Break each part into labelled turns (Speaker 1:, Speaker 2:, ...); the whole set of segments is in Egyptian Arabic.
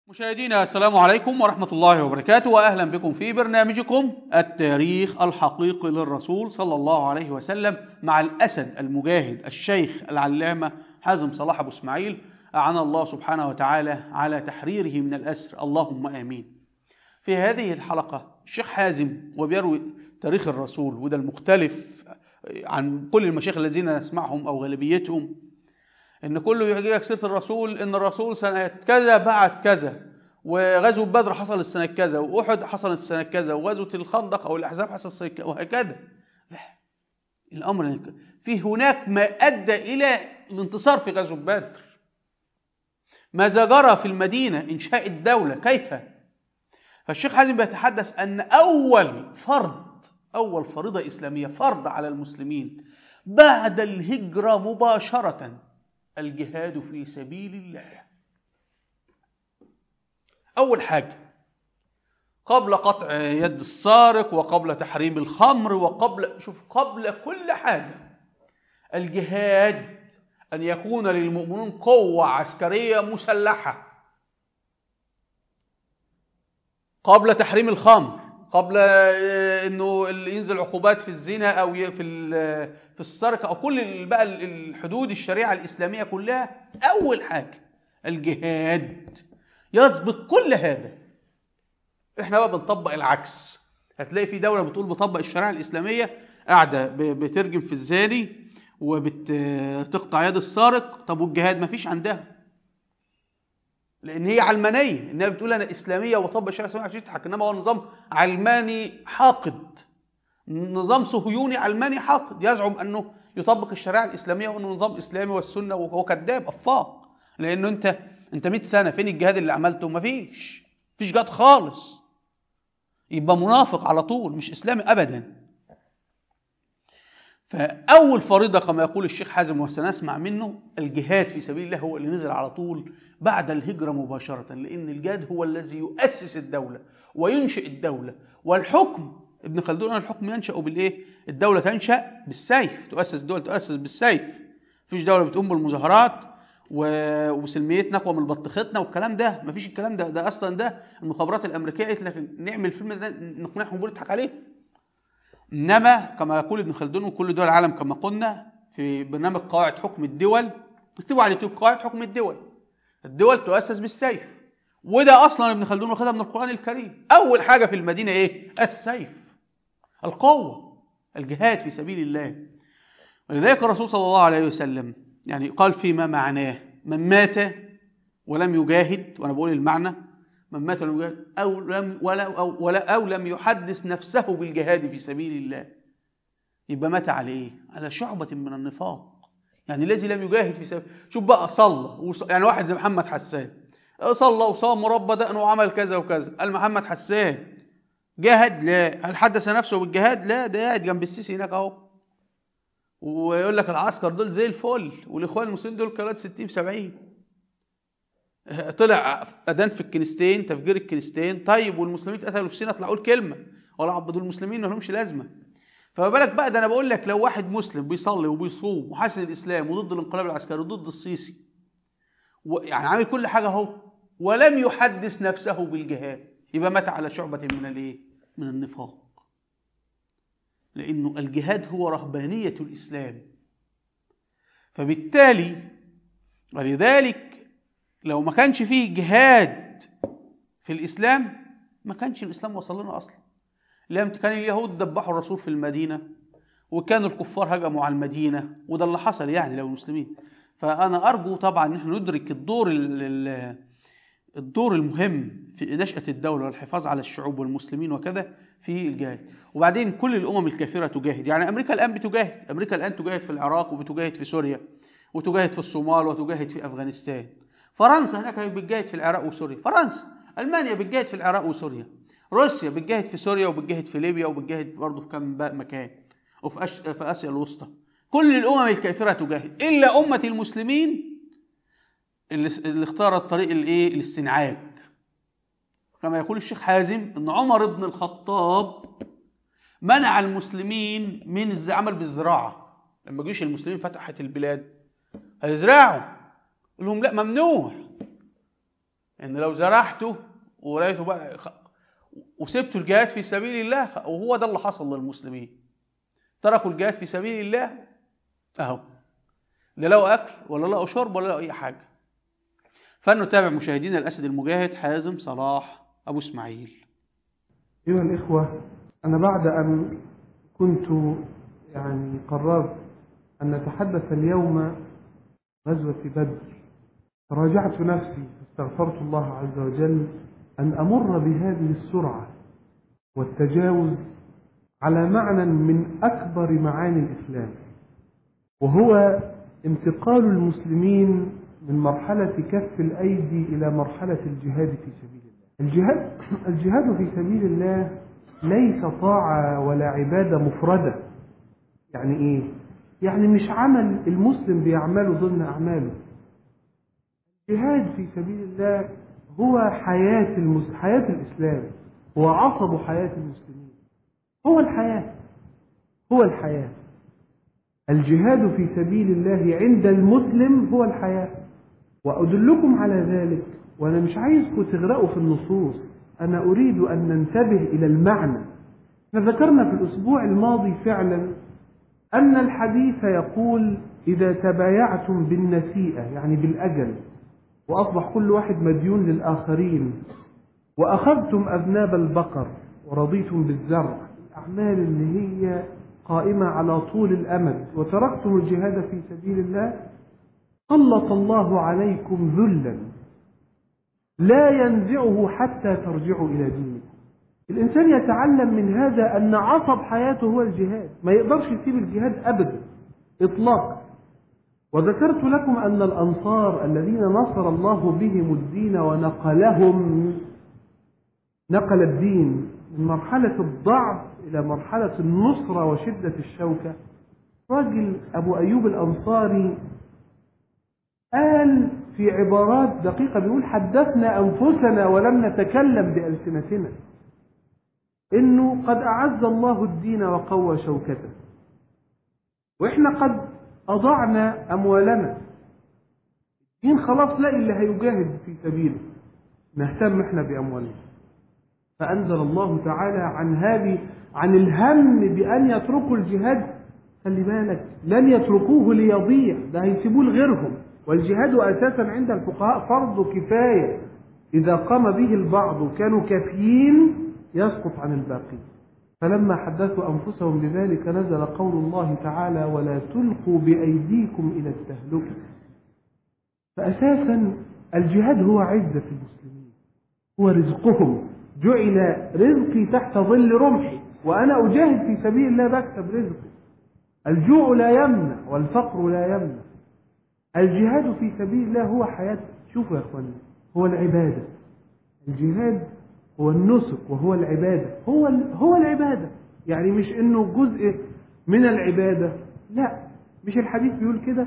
Speaker 1: مشاهدينا السلام عليكم ورحمة الله وبركاته وأهلا بكم في برنامجكم التاريخ الحقيقي للرسول صلى الله عليه وسلم مع الأسد المجاهد الشيخ العلامة حازم صلاح أبو إسماعيل أعان الله سبحانه وتعالى على تحريره من الأسر اللهم آمين في هذه الحلقة الشيخ حازم وبيروي تاريخ الرسول وده المختلف عن كل المشايخ الذين نسمعهم أو غالبيتهم ان كله يجي لك سيره الرسول ان الرسول سنه كذا بعد كذا وغزوه بدر حصل السنه كذا واحد حصل السنه كذا وغزوه الخندق او الاحزاب حصل السنه كذا وهكذا لا الامر في هناك ما ادى الى الانتصار في غزوه بدر ماذا جرى في المدينه انشاء الدوله كيف فالشيخ حازم بيتحدث ان اول فرض اول فريضه اسلاميه فرض على المسلمين بعد الهجره مباشره الجهاد في سبيل الله اول حاجه قبل قطع يد السارق وقبل تحريم الخمر وقبل شوف قبل كل حاجه الجهاد ان يكون للمؤمنون قوه عسكريه مسلحه قبل تحريم الخمر قبل انه ينزل عقوبات في الزنا او في في السرقه او كل بقى الحدود الشريعه الاسلاميه كلها اول حاجه الجهاد يسبق كل هذا احنا بقى بنطبق العكس هتلاقي في دوله بتقول بطبق الشريعه الاسلاميه قاعده بترجم في الزاني وبتقطع يد السارق طب والجهاد ما فيش عندها لان هي علمانيه انها بتقول انا اسلاميه وطبق الشريعه الاسلاميه عشان تضحك انما هو نظام علماني حاقد نظام صهيوني علماني حاقد يزعم انه يطبق الشريعه الاسلاميه وانه نظام اسلامي والسنه وهو كذاب افاق لانه انت انت 100 سنه فين الجهاد اللي عملته مفيش مفيش جهاد خالص يبقى منافق على طول مش اسلامي ابدا فاول فريضه كما يقول الشيخ حازم وسنسمع منه الجهاد في سبيل الله هو اللي نزل على طول بعد الهجره مباشره لان الجهاد هو الذي يؤسس الدوله وينشئ الدوله والحكم ابن خلدون قال الحكم ينشا بالايه؟ الدوله تنشا بالسيف تؤسس الدوله تؤسس بالسيف مفيش دوله بتقوم بالمظاهرات وسلميتنا اقوى من بطختنا والكلام ده مفيش الكلام ده ده اصلا ده المخابرات الامريكيه قالت لك نعمل الفيلم ده نقنعهم ونضحك عليه انما كما يقول ابن خلدون وكل دول العالم كما قلنا في برنامج قواعد حكم الدول اكتبوا على اليوتيوب قواعد حكم الدول الدول تؤسس بالسيف وده اصلا ابن خلدون واخدها من القران الكريم اول حاجه في المدينه ايه السيف القوه الجهاد في سبيل الله ولذلك الرسول صلى الله عليه وسلم يعني قال فيما معناه من مات ولم يجاهد وانا بقول المعنى من مات ولم يجاهد او لم ولا او ولا او لم يحدث نفسه بالجهاد في سبيل الله يبقى مات على ايه؟ على شعبة من النفاق يعني الذي لم يجاهد في سبيل شوف بقى صلى وص... يعني واحد زي محمد حسان صلى وصام مربى دقنه وعمل كذا وكذا قال محمد حسان جاهد لا هل حدث نفسه بالجهاد لا ده قاعد جنب السيسي هناك اهو ويقول لك العسكر دول زي الفل والاخوان المسلمين دول كانوا 60 70 طلع اذان في الكنيستين تفجير الكنيستين طيب والمسلمين اتقتلوا في سينا طلعوا الكلمه ولا عبدوا المسلمين ما لهمش لازمه فما بالك بقى ده انا بقول لك لو واحد مسلم بيصلي وبيصوم وحاسس الاسلام وضد الانقلاب العسكري وضد السيسي يعني عامل كل حاجه اهو ولم يحدث نفسه بالجهاد يبقى مات على شعبة من الايه؟ من النفاق. لأنه الجهاد هو رهبانية الإسلام. فبالتالي ولذلك لو ما كانش فيه جهاد في الإسلام ما كانش الإسلام وصل لنا أصلا. لم كان اليهود دبحوا الرسول في المدينة وكان الكفار هجموا على المدينة وده اللي حصل يعني لو المسلمين. فأنا أرجو طبعا إن احنا ندرك الدور الدور المهم في نشأة الدولة والحفاظ على الشعوب والمسلمين وكذا في الجهاد وبعدين كل الأمم الكافرة تجاهد يعني أمريكا الآن بتجاهد أمريكا الآن تجاهد في العراق وبتجاهد في سوريا وتجاهد في الصومال وتجاهد في أفغانستان فرنسا هناك بتجاهد في العراق وسوريا فرنسا ألمانيا بتجاهد في العراق وسوريا روسيا بتجاهد في سوريا وبتجاهد في ليبيا وبتجاهد برضه في كم مكان وفي أش... في آسيا الوسطى كل الأمم الكافرة تجاهد إلا أمة المسلمين اللي, اللي اختار الطريق الايه الاستنعاج كما يقول الشيخ حازم ان عمر بن الخطاب منع المسلمين من العمل بالزراعه لما جيش المسلمين فتحت البلاد هيزرعوا قال لهم لا ممنوع ان لو زرعته ولقيته بقى خ- وسبتوا الجهاد في سبيل الله وهو ده اللي حصل للمسلمين تركوا الجهاد في سبيل الله اهو لا لقوا اكل ولا لقوا شرب ولا لقوا اي حاجه فلنتابع مشاهدينا الاسد المجاهد حازم صلاح ابو اسماعيل
Speaker 2: أيها الإخوة أنا بعد أن كنت يعني قررت أن نتحدث اليوم غزوة بدر راجعت نفسي استغفرت الله عز وجل أن أمر بهذه السرعة والتجاوز على معنى من أكبر معاني الإسلام وهو انتقال المسلمين من مرحلة كف الأيدي إلى مرحلة الجهاد في سبيل الله الجهاد, الجهاد في سبيل الله ليس طاعة ولا عبادة مفردة يعني إيه؟ يعني مش عمل المسلم بيعمله ضمن أعماله الجهاد في سبيل الله هو حياة المس... حياة الإسلام هو عصب حياة المسلمين هو الحياة هو الحياة الجهاد في سبيل الله عند المسلم هو الحياة وأدلكم على ذلك وأنا مش عايزكم تغرقوا في النصوص أنا أريد أن ننتبه إلى المعنى احنا ذكرنا في الأسبوع الماضي فعلا أن الحديث يقول إذا تبايعتم بالنسيئة يعني بالأجل وأصبح كل واحد مديون للآخرين وأخذتم أذناب البقر ورضيتم بالزرع الأعمال اللي هي قائمة على طول الأمد وتركتم الجهاد في سبيل الله سلط الله عليكم ذلا لا ينزعه حتى ترجعوا إلى دينكم الإنسان يتعلم من هذا أن عصب حياته هو الجهاد ما يقدرش يسيب الجهاد أبدا إطلاقا وذكرت لكم أن الأنصار الذين نصر الله بهم الدين ونقلهم نقل الدين من مرحلة الضعف إلى مرحلة النصرة وشدة الشوكة راجل أبو أيوب الأنصاري قال في عبارات دقيقة بيقول حدثنا أنفسنا ولم نتكلم بألسنتنا إنه قد أعز الله الدين وقوى شوكته وإحنا قد أضعنا أموالنا الدين خلاص لاقي اللي هيجاهد في سبيله نهتم إحنا بأموالنا فأنزل الله تعالى عن هذه عن الهم بأن يتركوا الجهاد خلي بالك لن يتركوه ليضيع ده هيسيبوه لغيرهم والجهاد أساسا عند الفقهاء فرض كفاية إذا قام به البعض وكانوا كافيين يسقط عن الباقي فلما حدثوا أنفسهم بذلك نزل قول الله تعالى ولا تلقوا بأيديكم إلى التهلكة فأساسا الجهاد هو عزة المسلمين هو رزقهم جعل رزقي تحت ظل رمحي وأنا أجاهد في سبيل الله بكسب رزقي الجوع لا يمنع والفقر لا يمنع الجهاد في سبيل الله هو حياة شوفوا يا أخوانا هو العبادة الجهاد هو النسك وهو العبادة هو هو العبادة يعني مش إنه جزء من العبادة لا مش الحديث بيقول كده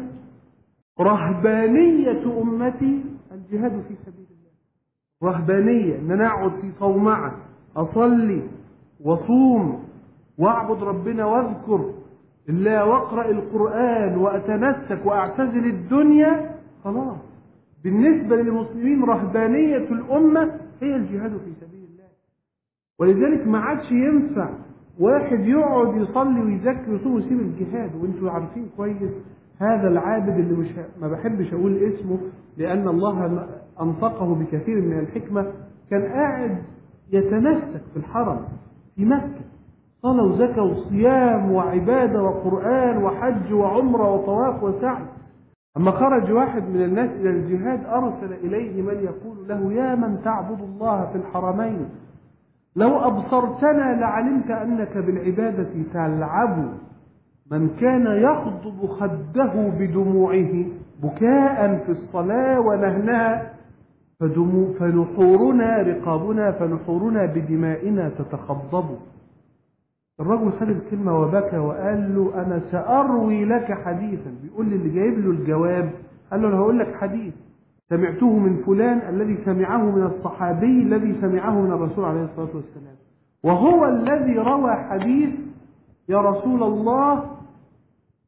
Speaker 2: رهبانية أمتي الجهاد في سبيل الله رهبانية إن أنا أقعد في صومعة أصلي وصوم وأعبد ربنا وأذكر الله وأقرأ القرآن وأتنسك وأعتزل الدنيا خلاص بالنسبة للمسلمين رهبانية الأمة هي الجهاد في سبيل الله ولذلك ما عادش ينفع واحد يقعد يصلي ويذكر ويصوم ويسيب الجهاد وانتوا عارفين كويس هذا العابد اللي مش ما بحبش اقول اسمه لان الله انطقه بكثير من الحكمه كان قاعد يتمسك في الحرم في مكه صلاه وزكاه وصيام وعباده وقران وحج وعمره وطواف وسعي اما خرج واحد من الناس الى الجهاد ارسل اليه من يقول له يا من تعبد الله في الحرمين لو أبصرتنا لعلمت أنك بالعبادة تلعب من كان يخضب خده بدموعه بكاء في الصلاة ونهنها فدمو فنحورنا رقابنا فنحورنا بدمائنا تتخضب الرجل خد الكلمة وبكى وقال له أنا سأروي لك حديثا بيقول لي اللي جايب له الجواب قال له أنا هقول لك حديث سمعته من فلان الذي سمعه من الصحابي الذي سمعه من الرسول عليه الصلاة والسلام وهو الذي روى حديث يا رسول الله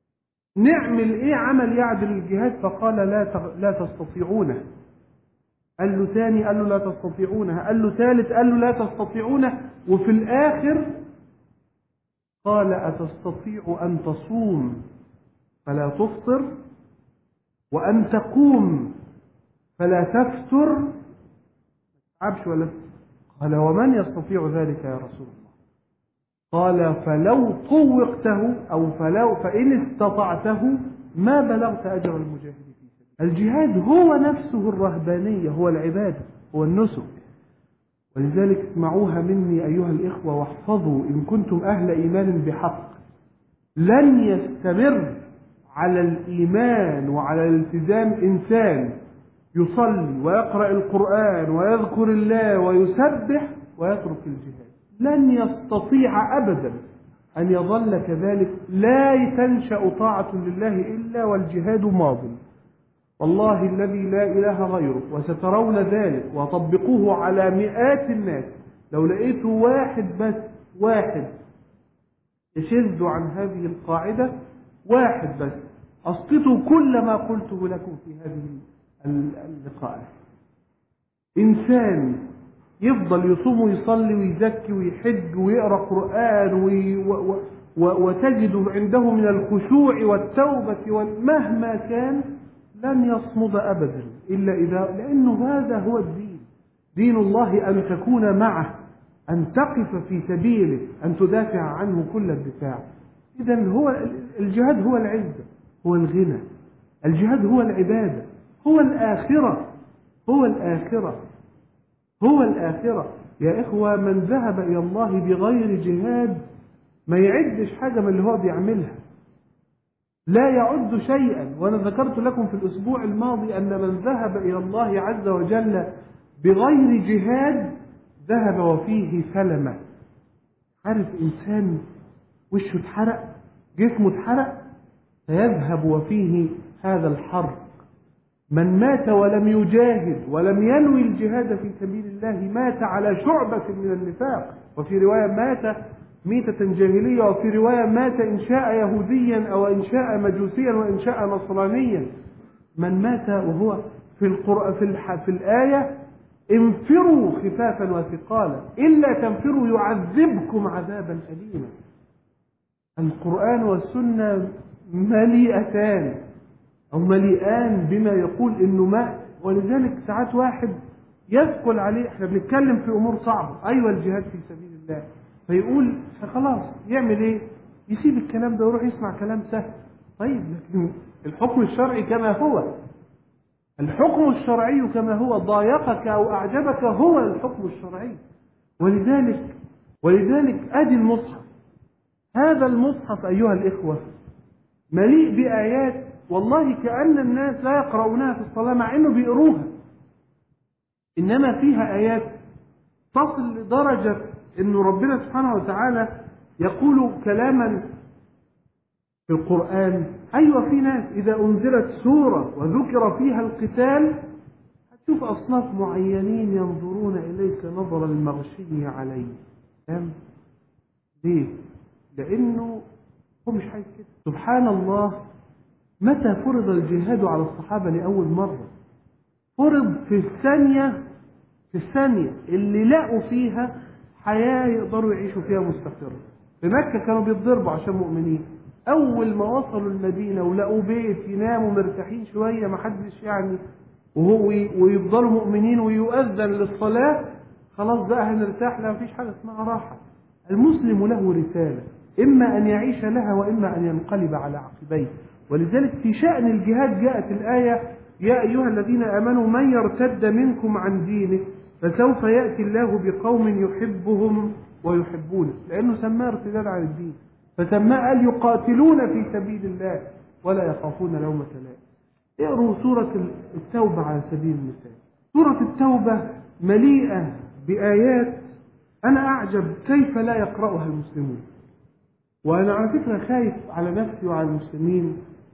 Speaker 2: نعمل ايه عمل يعدل الجهاد فقال لا لا تستطيعونه قال له تاني قال له لا تستطيعونها قال له ثالث قال له لا تستطيعونه وفي الآخر قال أتستطيع أن تصوم فلا تفطر وأن تقوم فلا تفتر عبش ولا قال ومن يستطيع ذلك يا رسول الله قال فلو طوقته أو فلو فإن استطعته ما بلغت أجر المجاهد في سبيل الجهاد هو نفسه الرهبانية هو العبادة هو النسك ولذلك اسمعوها مني أيها الإخوة واحفظوا إن كنتم أهل إيمان بحق لن يستمر على الإيمان وعلى الالتزام إنسان يصلي ويقرأ القرآن ويذكر الله ويسبح ويترك الجهاد لن يستطيع أبدا أن يظل كذلك لا تنشأ طاعة لله إلا والجهاد ماض والله الذي لا إله غيره وسترون ذلك وطبقوه على مئات الناس لو لقيتوا واحد بس واحد يشذ عن هذه القاعدة واحد بس أسقطوا كل ما قلته لكم في هذه اللقاءات إنسان يفضل يصوم ويصلي ويزكي ويحج ويقرأ قرآن وي و و وتجد عنده من الخشوع والتوبة مهما كان لن يصمد أبدا إلا إذا لأنه هذا هو الدين دين الله أن تكون معه أن تقف في سبيله أن تدافع عنه كل الدفاع إذا هو الجهاد هو العزة هو الغنى الجهاد هو العبادة هو الآخرة هو الآخرة هو الآخرة يا إخوة من ذهب إلى الله بغير جهاد ما يعدش حاجة من اللي هو بيعملها لا يعد شيئا وأنا ذكرت لكم في الأسبوع الماضي أن من ذهب إلى الله عز وجل بغير جهاد ذهب وفيه سلمة عارف إنسان وشه اتحرق جسمه اتحرق فيذهب وفيه هذا الحرق من مات ولم يجاهد ولم ينوي الجهاد في سبيل الله مات على شعبة من النفاق وفي رواية مات ميتة جاهلية وفي رواية مات إن شاء يهوديا أو إن شاء مجوسيا وإن شاء نصرانيا من مات وهو في القرآن في, الح... في الآية انفروا خفافا وثقالا إلا تنفروا يعذبكم عذابا أليما القرآن والسنة مليئتان أو مليئان بما يقول إنه ما ولذلك ساعات واحد يثقل عليه احنا بنتكلم في أمور صعبة أيوة الجهاد في سبيل الله فيقول خلاص يعمل إيه؟ يسيب الكلام ده ويروح يسمع كلام سهل طيب لكن الحكم الشرعي كما هو الحكم الشرعي كما هو ضايقك أو أعجبك هو الحكم الشرعي ولذلك ولذلك أدي المصحف هذا المصحف أيها الإخوة مليء بآيات والله كأن الناس لا يقرؤونها في الصلاة مع أنه بيقروها إنما فيها آيات تصل لدرجة أن ربنا سبحانه وتعالى يقول كلاما في القرآن أيوة في ناس إذا أنزلت سورة وذكر فيها القتال هتشوف أصناف معينين ينظرون إليك نظر المغشي عليه فاهم؟ ليه؟ لأنه هو مش عايز كده سبحان الله متى فرض الجهاد على الصحابة لأول مرة فرض في الثانية في الثانية اللي لقوا فيها حياة يقدروا يعيشوا فيها مستقرة في مكة كانوا بيتضربوا عشان مؤمنين أول ما وصلوا المدينة ولقوا بيت يناموا مرتاحين شوية ما حدش يعني وهو ويفضلوا مؤمنين ويؤذن للصلاة خلاص بقى هنرتاح لا مفيش حاجة اسمها راحة المسلم له رسالة إما أن يعيش لها وإما أن ينقلب على عقبيه ولذلك في شأن الجهاد جاءت الآية يا أيها الذين آمنوا من يرتد منكم عن دينه فسوف يأتي الله بقوم يحبهم ويحبونه لأنه سماه ارتداد عن الدين فسماه قال يقاتلون في سبيل الله ولا يخافون لومة لائم اقروا سورة التوبة على سبيل المثال سورة التوبة مليئة بآيات أنا أعجب كيف لا يقرأها المسلمون وأنا على فكرة خايف على نفسي وعلى المسلمين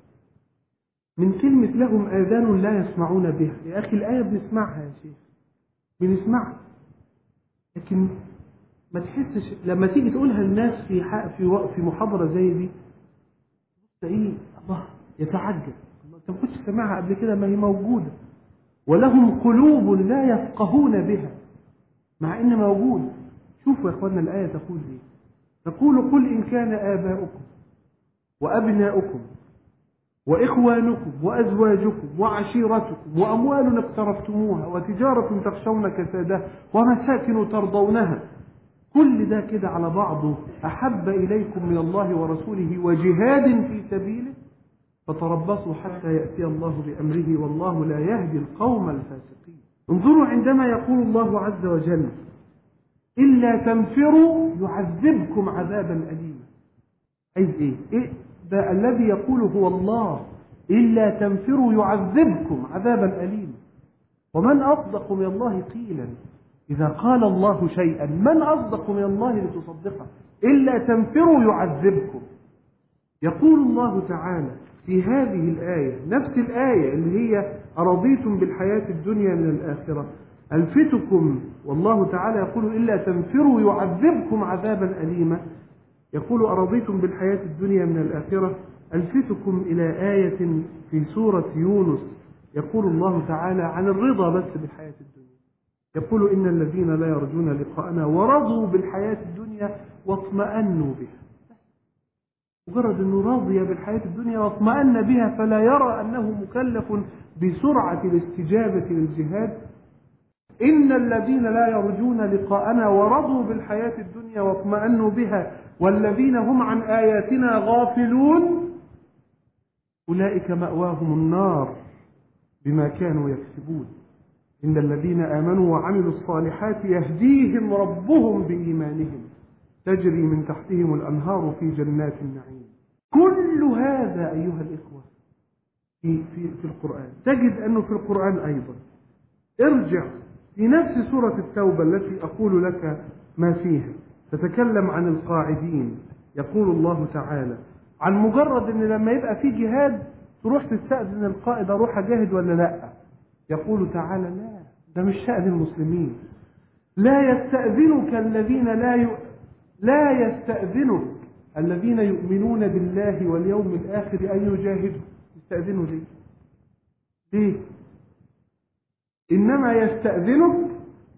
Speaker 2: من كلمة لهم آذان لا يسمعون بها يا أخي الآية بنسمعها يا شيخ بنسمعها لكن ما تحسش لما تيجي تقولها الناس في في في محاضرة زي دي تلاقيه الله يتعجب انت ما كنتش سامعها قبل كده ما هي موجودة ولهم قلوب لا يفقهون بها مع ان موجود شوفوا يا اخوانا الايه تقول ايه تقول قل ان كان اباؤكم وابناؤكم واخوانكم وازواجكم وعشيرتكم واموال اقترفتموها وتجاره تخشون كسادها ومساكن ترضونها كل ده كده على بعضه احب اليكم من الله ورسوله وجهاد في سبيله فتربصوا حتى ياتي الله بامره والله لا يهدي القوم الفاسقين انظروا عندما يقول الله عز وجل الا تنفروا يعذبكم عذابا اليما عايز ايه ايه ده الذي يقول هو الله الا تنفروا يعذبكم عذابا اليما ومن اصدق من الله قيلا اذا قال الله شيئا من اصدق من الله لتصدقه الا تنفروا يعذبكم يقول الله تعالى في هذه الآية نفس الآية اللي هي أرضيتم بالحياة الدنيا من الآخرة ألفتكم والله تعالى يقول إلا تنفروا يعذبكم عذابا أليما يقول أرضيتم بالحياة الدنيا من الآخرة ألفتكم إلى آية في سورة يونس يقول الله تعالى عن الرضا بس بالحياة الدنيا يقول إن الذين لا يرجون لقاءنا ورضوا بالحياة الدنيا واطمأنوا بها مجرد انه راضي بالحياه الدنيا واطمأن بها فلا يرى انه مكلف بسرعه الاستجابه للجهاد ان الذين لا يرجون لقاءنا ورضوا بالحياه الدنيا واطمأنوا بها والذين هم عن اياتنا غافلون اولئك مأواهم النار بما كانوا يكسبون ان الذين امنوا وعملوا الصالحات يهديهم ربهم بايمانهم تجري من تحتهم الأنهار في جنات النعيم كل هذا أيها الإخوة في, في, في القرآن تجد أنه في القرآن أيضا ارجع في نفس سورة التوبة التي أقول لك ما فيها تتكلم عن القاعدين يقول الله تعالى عن مجرد أن لما يبقى في جهاد تروح تستأذن القائد أروح أجاهد ولا لا يقول تعالى لا ده مش شأن المسلمين لا يستأذنك الذين لا ي... لا يستأذنك الذين يؤمنون بالله واليوم الآخر أن يجاهدوا يستأذنوا ليه؟ ليه؟ إنما يستأذنك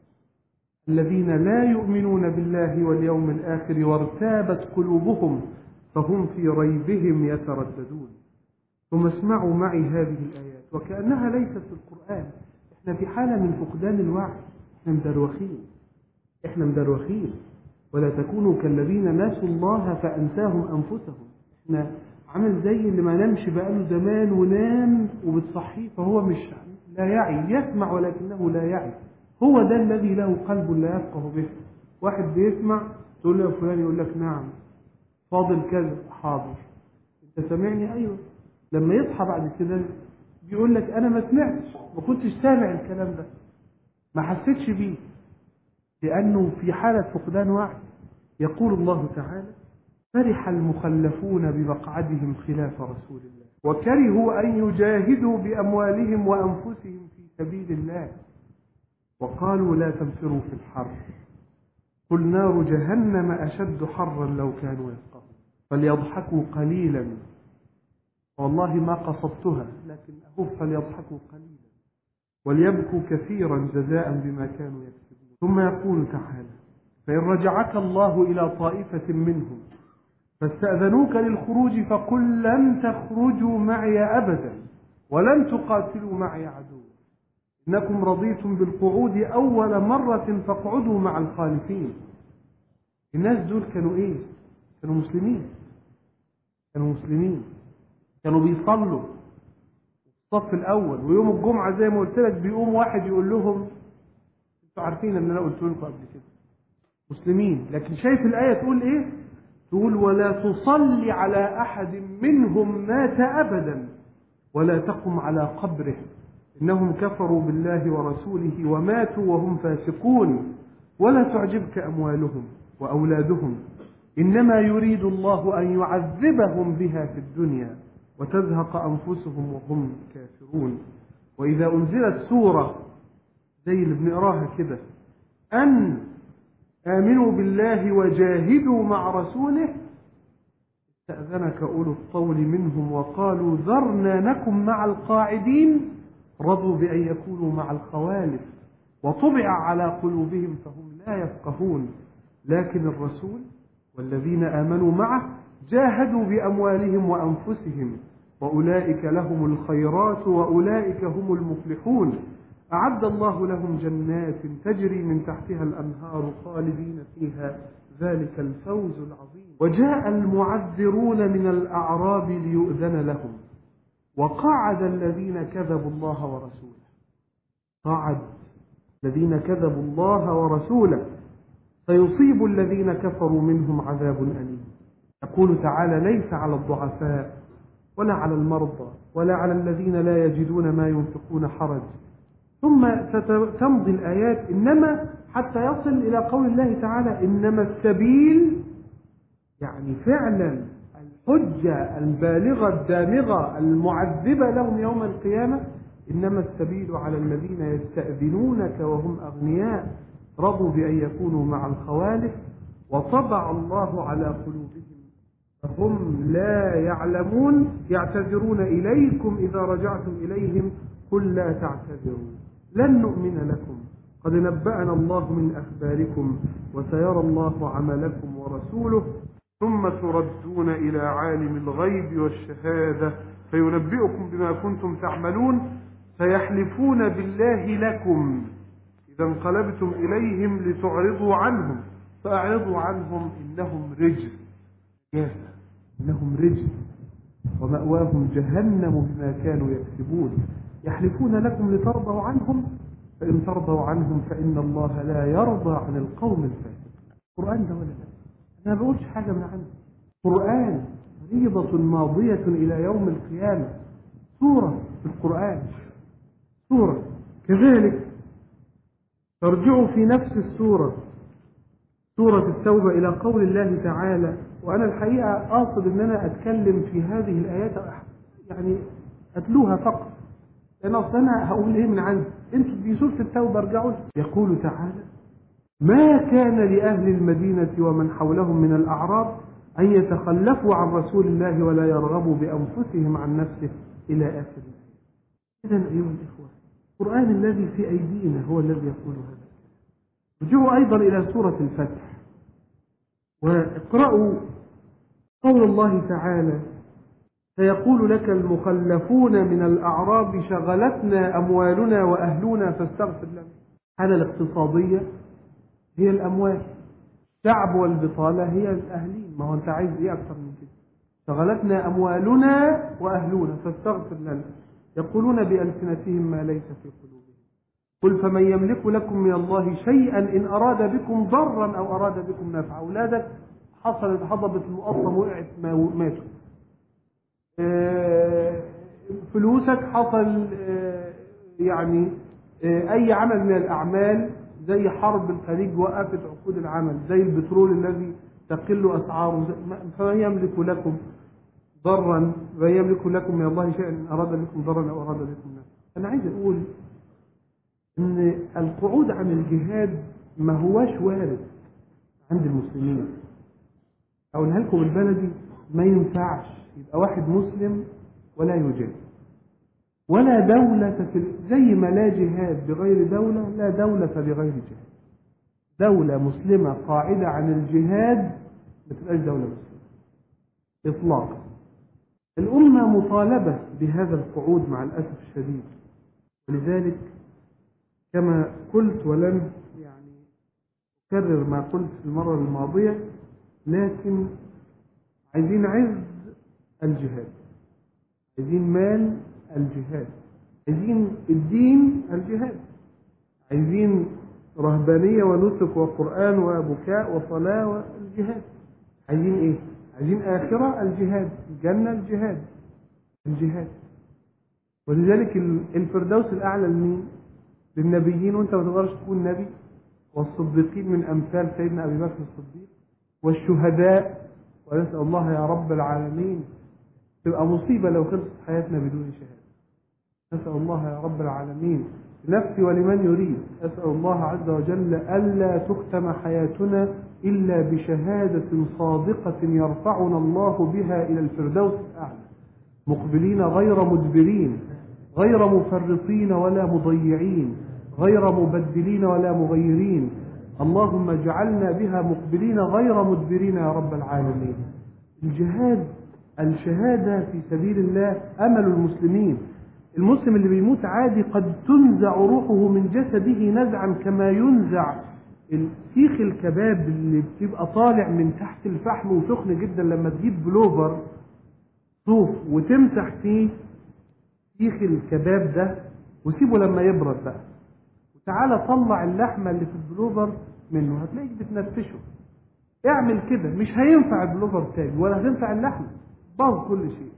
Speaker 2: الذين لا يؤمنون بالله واليوم الآخر وارتابت قلوبهم فهم في ريبهم يترددون ثم اسمعوا معي هذه الآيات وكأنها ليست في القرآن احنا في حالة من فقدان الوعي احنا مدروخين احنا مدروخين ولا تكونوا كالذين نسوا الله فأنساهم أنفسهم احنا عامل زي اللي ما نامش بقاله زمان ونام وبتصحيه فهو مش لا يعي يسمع ولكنه لا يعي هو ده الذي له قلب لا يفقه به واحد بيسمع تقول له يا فلان يقول لك نعم فاضل كذا حاضر انت سامعني ايوه لما يصحى بعد كده بيقول لك انا ما سمعتش ما كنتش سامع الكلام ده ما حسيتش بيه لأنه في حالة فقدان وعي يقول الله تعالى فرح المخلفون بمقعدهم خلاف رسول الله وكرهوا أن يجاهدوا بأموالهم وأنفسهم في سبيل الله وقالوا لا تنفروا في الحر قل نار جهنم أشد حرا لو كانوا يفقهون فليضحكوا قليلا والله ما قصدتها لكن أهو فليضحكوا قليلا وليبكوا كثيرا جزاء بما كانوا يكسبون ثم يقول تعالى فإن رجعك الله إلى طائفة منهم فاستأذنوك للخروج فقل لن تخرجوا معي أبدا ولن تقاتلوا معي عدو إنكم رضيتم بالقعود أول مرة فاقعدوا مع الخالفين الناس دول كانوا إيه؟ كانوا مسلمين كانوا مسلمين كانوا بيصلوا في الصف الأول ويوم الجمعة زي ما قلت لك بيقوم واحد يقول لهم انتوا عارفين ان انا قلت لكم قبل كده مسلمين لكن شايف الآية تقول ايه تقول ولا تصلي على أحد منهم مات أبدا ولا تقم على قبره إنهم كفروا بالله ورسوله وماتوا وهم فاسقون ولا تعجبك أموالهم وأولادهم إنما يريد الله أن يعذبهم بها في الدنيا وتزهق أنفسهم وهم كافرون وإذا أنزلت سورة زي اللي بنقراها كده أن آمنوا بالله وجاهدوا مع رسوله استأذنك أولو الطول منهم وقالوا ذرنا نكن مع القاعدين رضوا بأن يكونوا مع الخوالف وطبع على قلوبهم فهم لا يفقهون لكن الرسول والذين آمنوا معه جاهدوا بأموالهم وأنفسهم وأولئك لهم الخيرات وأولئك هم المفلحون أعد الله لهم جنات تجري من تحتها الأنهار خالدين فيها ذلك الفوز العظيم وجاء المعذرون من الأعراب ليؤذن لهم وقعد الذين كذبوا الله ورسوله قعد الذين كذبوا الله ورسوله سيصيب الذين كفروا منهم عذاب أليم يقول تعالى ليس على الضعفاء ولا على المرضى ولا على الذين لا يجدون ما ينفقون حرج ثم تمضي الآيات إنما حتى يصل إلى قول الله تعالى إنما السبيل يعني فعلا الحجة البالغة الدامغة المعذبة لهم يوم القيامة إنما السبيل على الذين يستأذنونك وهم أغنياء رضوا بأن يكونوا مع الخوالف وطبع الله على قلوبهم فهم لا يعلمون يعتذرون إليكم إذا رجعتم إليهم قل لا تعتذروا لن نؤمن لكم قد نبأنا الله من أخباركم وسيرى الله عملكم ورسوله ثم تردون إلى عالم الغيب والشهادة فينبئكم بما كنتم تعملون سيحلفون بالله لكم إذا انقلبتم إليهم لتعرضوا عنهم فأعرضوا عنهم إنهم رجس جاسة إنهم رجس ومأواهم جهنم بما كانوا يكسبون يحلفون لكم لترضوا عنهم فإن ترضوا عنهم فإن الله لا يرضى عن القوم الفاسقين القرآن ده ولا لا أنا ما بقولش حاجة من عندي قرآن فريضة ماضية إلى يوم القيامة سورة في القرآن سورة كذلك ترجع في نفس السورة سورة التوبة إلى قول الله تعالى وأنا الحقيقة أقصد أن أنا أتكلم في هذه الآيات يعني أتلوها فقط لأن أصلا أنا هقول إيه من عندي أنتوا في سورة التوبة ارجعوا يقول تعالى ما كان لأهل المدينة ومن حولهم من الأعراب أن يتخلفوا عن رسول الله ولا يرغبوا بأنفسهم عن نفسه إلى آخر إذا أيها الإخوة القرآن الذي في أيدينا هو الذي يقول هذا رجعوا أيضا إلى سورة الفتح واقرأوا قول الله تعالى فيقول لك المخلفون من الأعراب شغلتنا أموالنا وأهلنا فاستغفر لنا الحالة الاقتصادية هي الأموال الشعب والبطالة هي الأهلين ما هو أنت عايز إيه أكثر من كده شغلتنا أموالنا وأهلنا فاستغفر لنا يقولون بألسنتهم ما ليس في قلوبهم قل فمن يملك لكم من الله شيئا إن أراد بكم ضرا أو أراد بكم نفعا أولادك حصلت هضبة المقطم وقعت ماتوا فلوسك حصل يعني أي عمل من الأعمال زي حرب الخليج وقفت عقود العمل زي البترول الذي تقل أسعاره فمن يملك لكم ضرا ويملك لكم من الله شيئا إن أراد بكم ضرا أو أراد بكم نفعا أنا عايز أقول إن القعود عن الجهاد ما هواش وارد عند المسلمين أقولها لكم البلدي ما ينفعش يبقى واحد مسلم ولا يجاهد ولا دولة في زي ما لا جهاد بغير دولة لا دولة بغير جهاد دولة مسلمة قاعدة عن الجهاد ما تبقاش دولة مسلمة إطلاقا الأمة مطالبة بهذا القعود مع الأسف الشديد ولذلك كما قلت ولن يعني أكرر ما قلت في المرة الماضية لكن عايزين عز الجهاد عايزين مال الجهاد عايزين الدين الجهاد عايزين رهبانية ونسك وقرآن وبكاء وصلاة والجهاد عايزين ايه عايزين آخرة الجهاد الجنة الجهاد الجهاد ولذلك الفردوس الأعلى لمين للنبيين وانت ما تقدرش تكون نبي والصديقين من أمثال سيدنا أبي بكر الصديق والشهداء ونسأل الله يا رب العالمين تبقى مصيبة لو خلصت حياتنا بدون شهادة نسأل الله يا رب العالمين لنفسي ولمن يريد أسأل الله عز وجل ألا تختم حياتنا إلا بشهادة صادقة يرفعنا الله بها إلى الفردوس الأعلى مقبلين غير مدبرين غير مفرطين ولا مضيعين غير مبدلين ولا مغيرين اللهم اجعلنا بها مقبلين غير مدبرين يا رب العالمين الجهاد الشهادة في سبيل الله أمل المسلمين المسلم اللي بيموت عادي قد تنزع روحه من جسده نزعا كما ينزع سيخ الكباب اللي بتبقى طالع من تحت الفحم وسخن جدا لما تجيب بلوفر صوف وتمسح فيه سيخ الكباب ده وسيبه لما يبرد بقى وتعالى طلع اللحمة اللي في البلوفر منه هتلاقيك بتنفشه اعمل كده مش هينفع البلوفر تاني ولا هتنفع اللحمة باظ كل شيء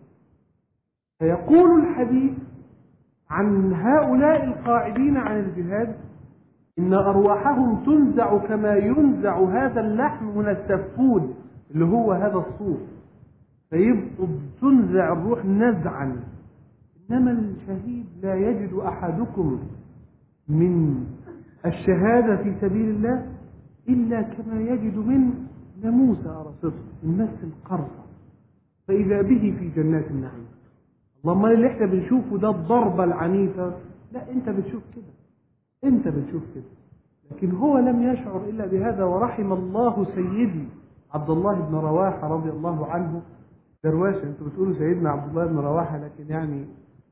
Speaker 2: فيقول الحديث عن هؤلاء القاعدين عن الجهاد إن أرواحهم تنزع كما ينزع هذا اللحم من السفود اللي هو هذا الصوف فيبقوا تنزع الروح نزعا إنما الشهيد لا يجد أحدكم من الشهادة في سبيل الله إلا كما يجد من ناموس أرصفه من مس القرصة فإذا به في جنات النعيم اللهم اللي احنا بنشوفه ده الضربة العنيفة لا انت بتشوف كده انت بتشوف كده لكن هو لم يشعر إلا بهذا ورحم الله سيدي عبد الله بن رواحة رضي الله عنه درواشة انتوا بتقولوا سيدنا عبد الله بن رواحة لكن يعني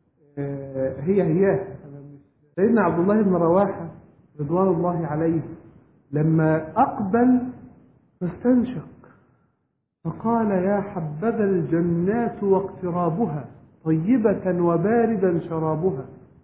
Speaker 2: آه هي هي سيدنا عبد الله بن رواحة رضوان الله عليه لما أقبل فاستنشق فقال يا حبذا الجنات واقترابها طيبة وباردا شرابها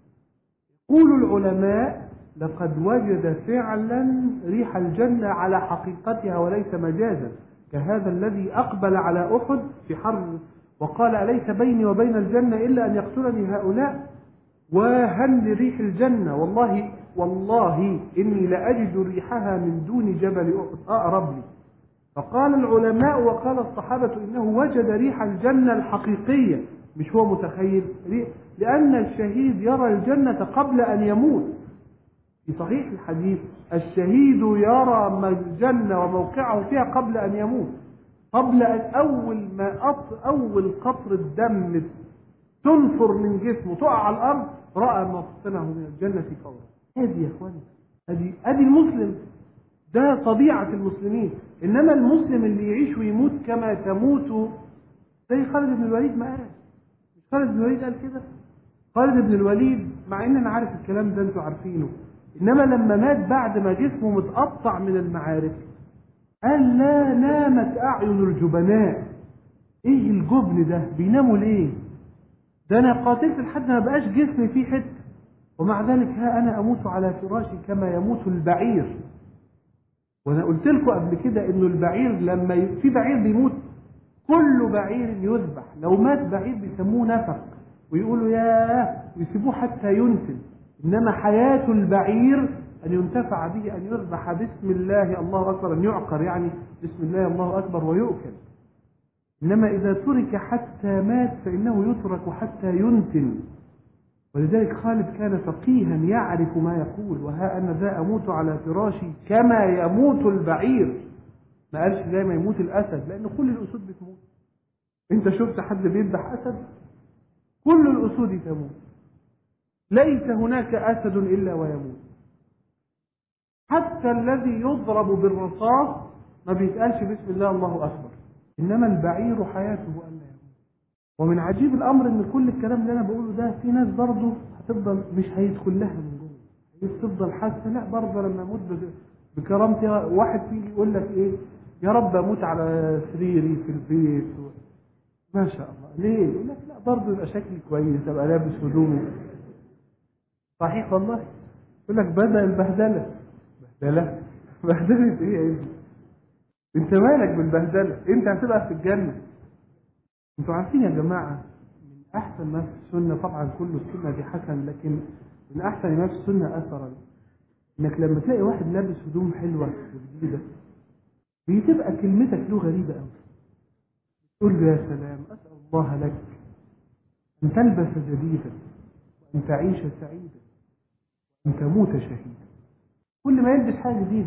Speaker 2: يقول العلماء لقد وجد فعلا ريح الجنة على حقيقتها وليس مجازا كهذا الذي أقبل على أحد في حرب وقال أليس بيني وبين الجنة إلا أن يقتلني هؤلاء وهل لريح الجنة والله والله إني لأجد ريحها من دون جبل أحد أقرب لي فقال العلماء وقال الصحابة إنه وجد ريح الجنة الحقيقية مش هو متخيل لأن الشهيد يرى الجنة قبل أن يموت في صحيح الحديث الشهيد يرى الجنة وموقعه فيها قبل أن يموت قبل أن أول ما أط... أول قطر الدم تنفر من جسمه تقع على الأرض رأى موطنه من الجنة في فورا هذه يا إخواني هذه هذه المسلم ده طبيعة المسلمين إنما المسلم اللي يعيش ويموت كما تموت زي خالد بن الوليد ما قال مش خالد بن الوليد قال كده خالد بن الوليد مع ان انا عارف الكلام ده انتوا عارفينه انما لما مات بعد ما جسمه متقطع من المعارك قال لا نامت اعين الجبناء ايه الجبن ده بيناموا ليه ده انا قاتلت لحد ما بقاش جسمي فيه حته ومع ذلك ها انا اموت على فراشي كما يموت البعير وانا قلت لكم قبل كده انه البعير لما ي... في بعير بيموت كل بعير يذبح لو مات بعير بيسموه نفق ويقولوا ياه ويسيبوه حتى ينتن انما حياة البعير ان ينتفع به ان يذبح بسم الله الله اكبر ان يعقر يعني بسم الله الله اكبر ويؤكل انما اذا ترك حتى مات فانه يترك حتى ينتن ولذلك خالد كان فقيها يعرف ما يقول وها انا ذا اموت على فراشي كما يموت البعير ما قالش زي ما يموت الاسد لان كل الاسود بتموت انت شفت حد بيذبح اسد كل الاسود تموت ليس هناك اسد الا ويموت حتى الذي يضرب بالرصاص ما بيتقالش بسم الله الله اكبر انما البعير حياته الا يموت ومن عجيب الامر ان كل الكلام اللي انا بقوله ده في ناس برضه هتفضل مش هيدخل لها من جوه هي تفضل حاسه لا برضه لما اموت بكرامتي واحد فيجي يقول لك ايه يا رب اموت على سريري في البيت و... ما شاء الله ليه يقول لك لا برضه يبقى شكلي كويس ابقى لابس هدومي صحيح والله يقول لك بدا البهدله بهدله بهدله ايه يا ابني انت مالك بالبهدله انت هتبقى في الجنه انتوا عارفين يا جماعه من احسن ما في السنه طبعا كل السنه دي حسن لكن من احسن ما في السنه اثرا انك لما تلاقي واحد لابس هدوم حلوه وجديده بتبقى كلمتك له غريبه قوي تقول له يا سلام اسال الله لك ان تلبس جديدا وان تعيش سعيدا وان تموت شهيدا كل ما يلبس حاجه جديده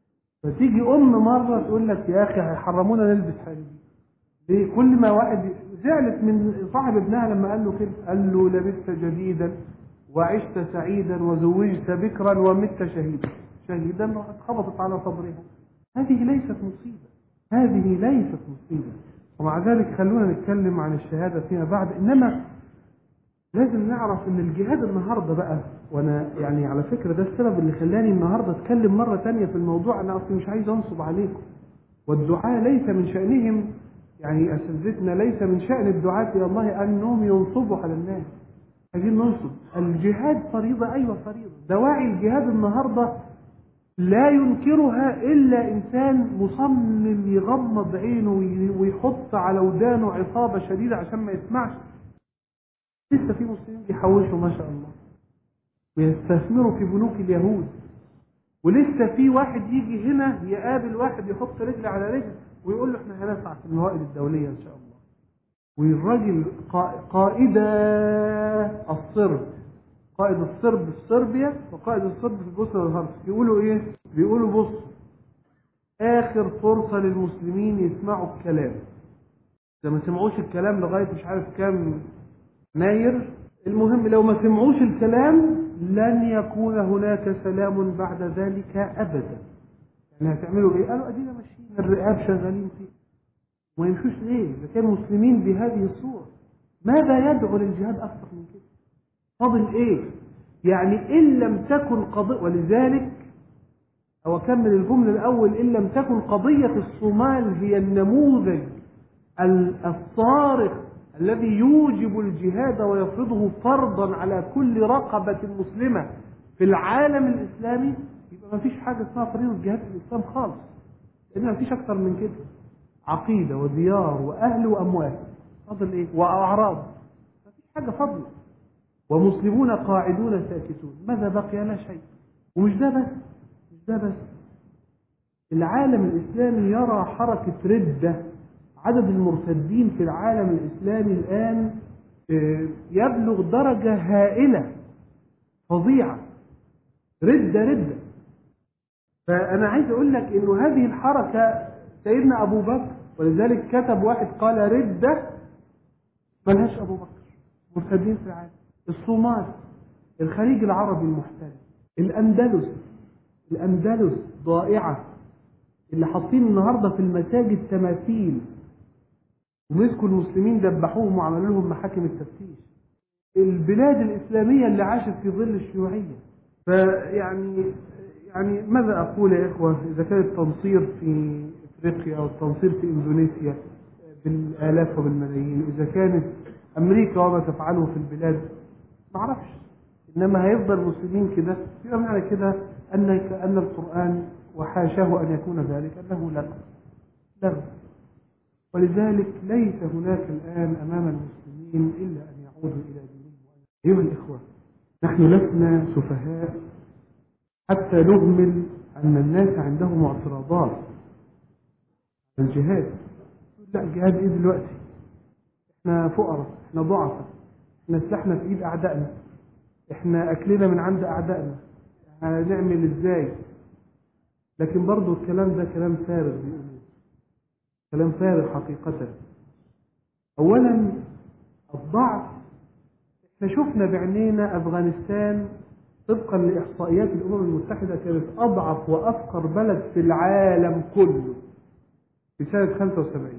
Speaker 2: فتيجي ام مره تقول لك يا اخي هيحرمونا نلبس حاجه جديده ليه كل ما واحد زعلت من صاحب ابنها لما قال له كده قال له لبست جديدا وعشت سعيدا وزوجت بكرا ومت شهيدا شهيدا راحت خبطت على صدرها هذه ليست مصيبة هذه ليست مصيبة ومع ذلك خلونا نتكلم عن الشهادة فيما بعد إنما لازم نعرف ان الجهاد النهارده بقى وانا يعني على فكره ده السبب اللي خلاني النهارده اتكلم مره تانية في الموضوع انا اصلا مش عايز انصب عليكم والدعاء ليس من شانهم يعني اساتذتنا ليس من شان الدعاة الى الله انهم ينصبوا على الناس عايزين ننصب الجهاد فريضه ايوه فريضه دواعي الجهاد النهارده لا ينكرها الا انسان مصمم يغمض عينه وي- ويحط على ودانه عصابه شديده عشان ما يسمعش لسه في مسلمين بيحوشوا ما شاء الله ويستثمروا في بنوك اليهود ولسه في واحد يجي هنا يقابل واحد يحط رجل على رجل ويقول له احنا هنسعى في الموائد الدولية ان شاء الله والراجل قا- قائد الصرب قائد الصرب في صربيا وقائد الصرب في البوسنة والهرسك يقولوا ايه بيقولوا بصوا اخر فرصة للمسلمين يسمعوا الكلام اذا ما سمعوش الكلام لغاية مش عارف كام يناير المهم لو ما سمعوش الكلام لن يكون هناك سلام بعد ذلك ابدا يعني هتعملوا ايه قالوا ادينا ماشيين الرقاب شغالين فيه وما يمشوش ليه اذا كانوا مسلمين بهذه الصوره ماذا يدعو للجهاد اكثر من كده فاضل ايه يعني ان لم تكن قضيه ولذلك او اكمل الجمله الاول ان لم تكن قضيه الصومال هي النموذج ال- الصارخ الذي يوجب الجهاد ويفرضه فرضا على كل رقبة مسلمة في العالم الإسلامي يبقى ما فيش حاجة اسمها فريضة جهاد في الإسلام خالص لأن ما فيش أكتر من كده عقيدة وديار وأهل وأموال فضل إيه وأعراض ما فيش حاجة فضل ومسلمون قاعدون ساكتون ماذا بقي لا شيء ومش ده بس مش ده بس العالم الإسلامي يرى حركة ردة عدد المرتدين في العالم الإسلامي الآن آه، يبلغ درجة هائلة فظيعة ردة ردة فأنا عايز أقول لك إنه هذه الحركة سيدنا أبو بكر ولذلك كتب واحد قال ردة ملهاش أبو بكر مرتدين في العالم الصومال الخليج العربي المحتل الأندلس الأندلس ضائعة اللي حاطين النهاردة في المساجد تماثيل ومسكوا المسلمين دبحوهم وعملوا لهم محاكم التفتيش البلاد الإسلامية اللي عاشت في ظل الشيوعية فيعني يعني ماذا أقول يا إخوة إذا كان التنصير في إفريقيا أو التنصير في إندونيسيا بالآلاف وبالملايين إذا كانت أمريكا وما تفعله في البلاد ما أعرفش إنما هيفضل المسلمين كده يبقى معنى كده أن أن القرآن وحاشاه أن يكون ذلك أنه لغو لغو ولذلك ليس هناك الآن أمام المسلمين إلا أن يعودوا إلى دينهم أيها الإخوة نحن لسنا سفهاء حتى نهمل أن الناس عندهم اعتراضات الجهاد لا الجهاد إيه دلوقتي احنا فقراء احنا ضعفاء احنا سلاحنا في ايد اعدائنا احنا اكلنا من عند اعدائنا هنعمل ازاي لكن برضو الكلام ده كلام فارغ بيقولوا كلام فارغ حقيقة اولا الضعف احنا شفنا بعينينا افغانستان طبقا لاحصائيات الامم المتحدة كانت اضعف وافقر بلد في العالم كله في سنة 75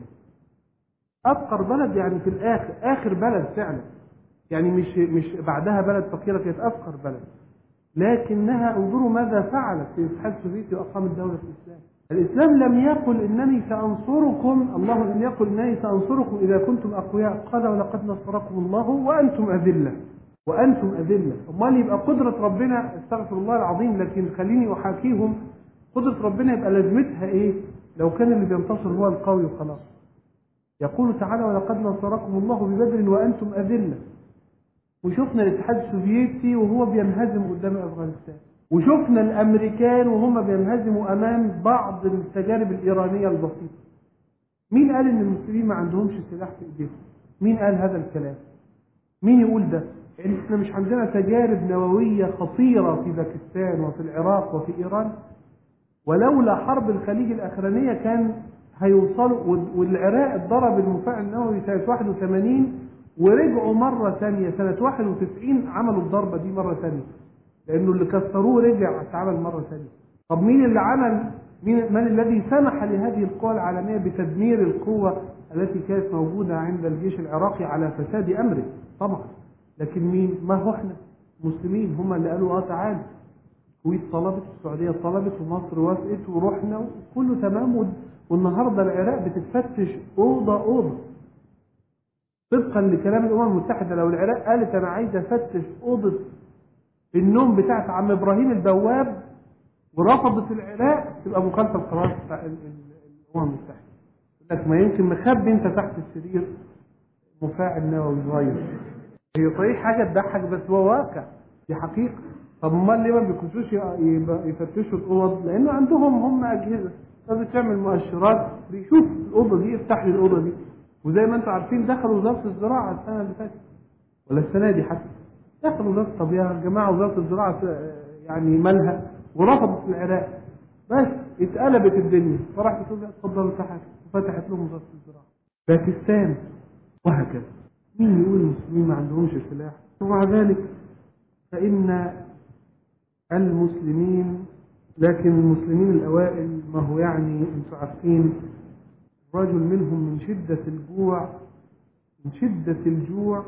Speaker 2: افقر بلد يعني في الاخر اخر بلد فعلا يعني مش مش بعدها بلد فقيره كانت افقر بلد لكنها انظروا ماذا فعلت في الاتحاد السوفيتي واقامت دوله الاسلام الاسلام لم يقل انني سانصركم الله لم يقل انني سانصركم اذا كنتم اقوياء قال ولقد نصركم الله وانتم اذله وانتم اذله امال يبقى قدره ربنا استغفر الله العظيم لكن خليني احاكيهم قدره ربنا يبقى لازمتها ايه لو كان اللي بينتصر هو القوي وخلاص يقول تعالى ولقد نصركم الله ببدر وانتم اذله وشفنا الاتحاد السوفيتي وهو بينهزم قدام افغانستان وشفنا الامريكان وهم بينهزموا امام بعض التجارب الايرانيه البسيطه مين قال ان المسلمين ما عندهمش سلاح في ايديهم مين قال هذا الكلام مين يقول ده يعني احنا مش عندنا تجارب نوويه خطيره في باكستان وفي العراق وفي ايران ولولا حرب الخليج الاخرانيه كان هيوصلوا وال- والعراق اتضرب المفاعل النووي سنة 81 ورجعوا مرة ثانية سنة 91 عملوا الضربة دي مرة ثانية لأنه اللي كسروه رجع اتعمل مرة ثانية طب مين اللي عمل مين من الذي سمح لهذه القوى العالمية بتدمير القوة التي كانت موجودة عند الجيش العراقي على فساد أمره طبعا لكن مين ما هو احنا مسلمين هم اللي قالوا اه تعالى الكويت طلبت والسعودية طلبت ومصر وافقت ورحنا وكله تمام وال- والنهارده العراق بتتفتش أوضة أوضة طبقا لكلام الأمم المتحدة لو العراق قالت أنا عايز أفتش أوضة النوم بتاعت عم إبراهيم البواب ورفضت العراق تبقى مخالفة القرار بتاع ال- ال- الأمم المتحدة يقول لك ما يمكن مخبي أنت تحت السرير مفاعل نووي صغير هي صحيح حاجة تضحك بس هو واقع دي حقيقة طب امال ليه ما بيخشوش ي- يبقى- يفتشوا الأوض لأنه عندهم هم أجهزة لازم تعمل مؤشرات بيشوف الأوضة دي افتح لي الأوضة دي وزي ما انتم عارفين دخلوا وزارة الزراعة السنة اللي فاتت ولا السنة دي حتى دخلوا وزارة الطبيعة يا جماعة وزارة الزراعة آه، يعني مالها ورفضت العراق بس اتقلبت الدنيا فراحت تقول لها اتفضلوا تحت وفتحت لهم وزارة الزراعة باكستان وهكذا مين يقول المسلمين ما عندهمش سلاح ومع ذلك فإن المسلمين لكن المسلمين الأوائل ما هو يعني انتم عارفين رجل منهم من شدة الجوع من شدة الجوع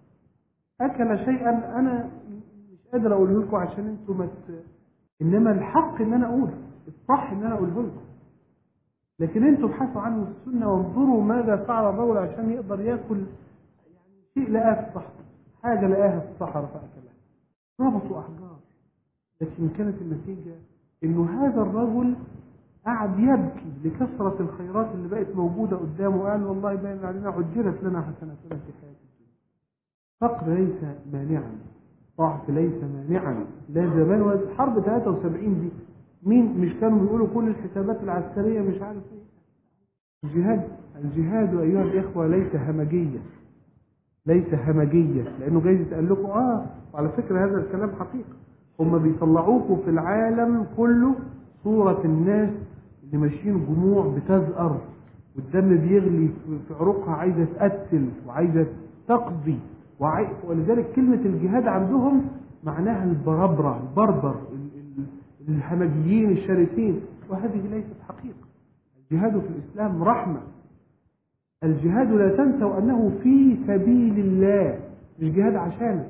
Speaker 2: أكل شيئا أنا مش قادر أقوله لكم عشان أنتم ما ت- إنما الحق إن أنا أقوله الصح إن أنا أقوله لكم لكن أنتم ابحثوا عنه في السنة وانظروا ماذا فعل الرجل عشان يقدر ياكل يعني شيء لقاه في الصحراء حاجة لقاها في الصحراء فأكلها ربطوا أحجار لكن كانت النتيجة إنه هذا الرجل قعد يبكي لكثرة الخيرات اللي بقت موجودة قدامه وقال والله باين علينا عجلت لنا حسناتنا في حياة الدنيا فقر ليس مانعا ضعف ليس مانعا لا زمان ولا حرب 73 دي مين مش كانوا بيقولوا كل الحسابات العسكرية مش عارف ايه الجهاد الجهاد أيها الإخوة ليس همجية ليس همجية لأنه جاي يتقال لكم آه وعلى فكرة هذا الكلام حقيقة هم بيطلعوكم في العالم كله صورة الناس اللي ماشيين جموع بتزأر والدم بيغلي في- في عروقها عايزة تقتل وعايزة تقضي وعي... ولذلك كلمة الجهاد عندهم معناها البربرة البربر ال- ال- الهمجيين الشرسين وهذه ليست حقيقة الجهاد في الإسلام رحمة الجهاد لا تنسوا أنه في سبيل الله مش جهاد عشانه